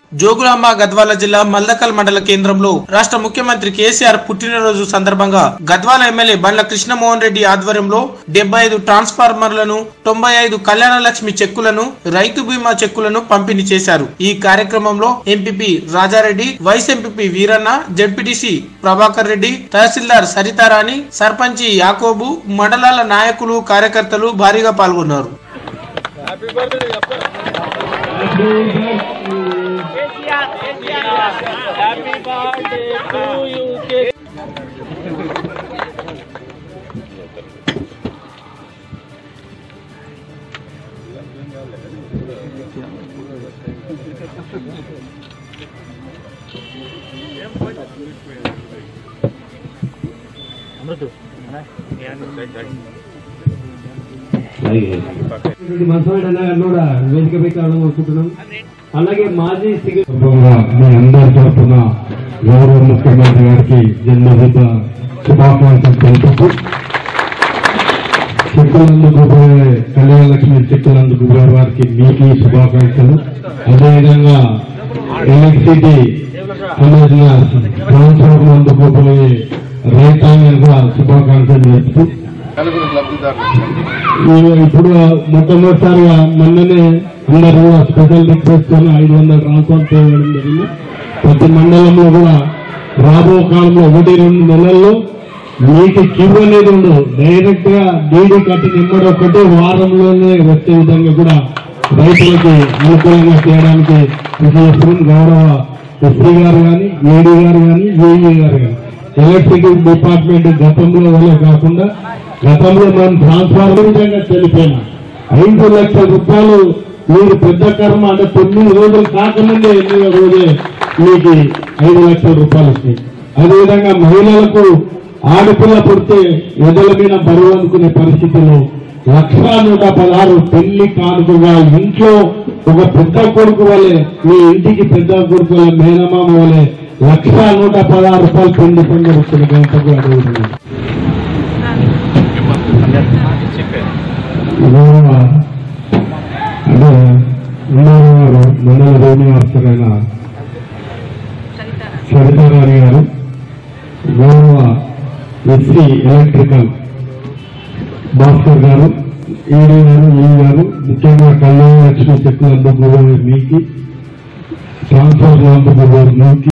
జోగులాంబ గద్వాల జిల్లా మల్దకల్ మండల కేంద్రంలో రాష్ట్ర ముఖ్యమంత్రి కేసీఆర్ పుట్టినరోజు సందర్భంగా గద్వాల ఎమ్మెల్యే బండ్ల కృష్ణమోహన్ రెడ్డి ఆధ్వర్యంలో డెబ్బై ఐదు ట్రాన్స్ఫార్మర్లను తొంభై ఐదు కళ్యాణ లక్ష్మి చెక్కులను రైతు బీమా చెక్కులను పంపిణీ చేశారు ఈ కార్యక్రమంలో MPP Raja Reddy vice MPP Veeranna ZPTC Prabhakar Reddy tahsildar Saritha Rani సర్పంచి యాకోబు మండలాల నాయకులు కార్యకర్తలు భారీగా పాల్గొన్నారు Happy birthday to you, మనసులో అన్న గారిని కూడా వేదిక పెట్టి అనుకుంటున్నాం అలాగే మాజీ సిగ సందర్భంగా మీ అందరి తరఫున గౌరవ ముఖ్యమంత్రి గారికి జన్మదిన శుభాకాంక్షలు తెలుపుతూ చెక్కులందుకు పోయే కళ్యాణ లక్ష్మి చెక్కులందుకు పోయే వారికి మీకు శుభాకాంక్షలు అదేవిధంగా ఎలక్ట్రిసిటీ సంబంధించిన ట్రాన్స్ఫార్మర్ అందుకు పోయే రైతాంగానికి కూడా శుభాకాంక్షలు చేస్తూ ఈ- ఇప్పుడు మొట్టమొదటిసారిగా మొన్ననే అందరూ కూడా స్పెషల్ రిక్వెస్ట్ తో ఐదు వందల ట్రాన్స్ఫర్ చేయడం జరిగింది ప్రతి మండలంలో కూడా రాబో కాలంలో ఒకటి రెండు నెలల్లో మీకు క్యూ అనేది ఉండదు డైరెక్ట్ గా డీడీ కట్టి నెంబర్ ఒకటి వారంలోనే వచ్చే విధంగా కూడా రైతులకి అనుకూలంగా చేయడానికి కృషి చేస్తున్నాం గౌరవ ఎస్పీ గారు కానీ ఏడీ గారు కానీ ఏఈ గారు కానీ ఎలక్ట్రిసిటీ డిపార్ట్మెంట్ గతంలో వల్ల కాకుండా గతంలో మనం ట్రాన్స్ఫార్మర్ విధంగా తెలిపాను ఐదు లక్షల రూపాయలు మీరు పెద్ద కర్మ అంటే తొమ్మిది రోజులు కాకముందే ఎనిమిదో రోజే మీకు ఐదు లక్షల రూపాయలు వస్తాయి అదేవిధంగా మహిళలకు ఆడపిల్ల పుడితే ఎదల మీద బరువు అనుకునే పరిస్థితుల్లో లక్ష నూట పదహారు పెళ్లి కానుకగా ఇంట్లో ఒక పెద్ద కొడుకు వలె మీ ఇంటికి పెద్ద కొడుకు వలె మేనమామ వలె లక్ష నూట పదహారు రూపాయలు పెళ్లి పండుగ వచ్చిన గంటకు అడుగుతున్నాను గౌరవ అదే ఉన్నారు గారు మండల శ్రీనివాసరైన సరితారాణి గారు గౌరవ ఎస్సీ ఎలక్ట్రికల్ భాస్కర్ గారు ఈడీ గారు ఈ గారు ముఖ్యంగా కళ్యాణ లక్ష్మి చెక్కులు అందుకు మీకు ట్రాన్స్ఫర్ అందుకు మీకు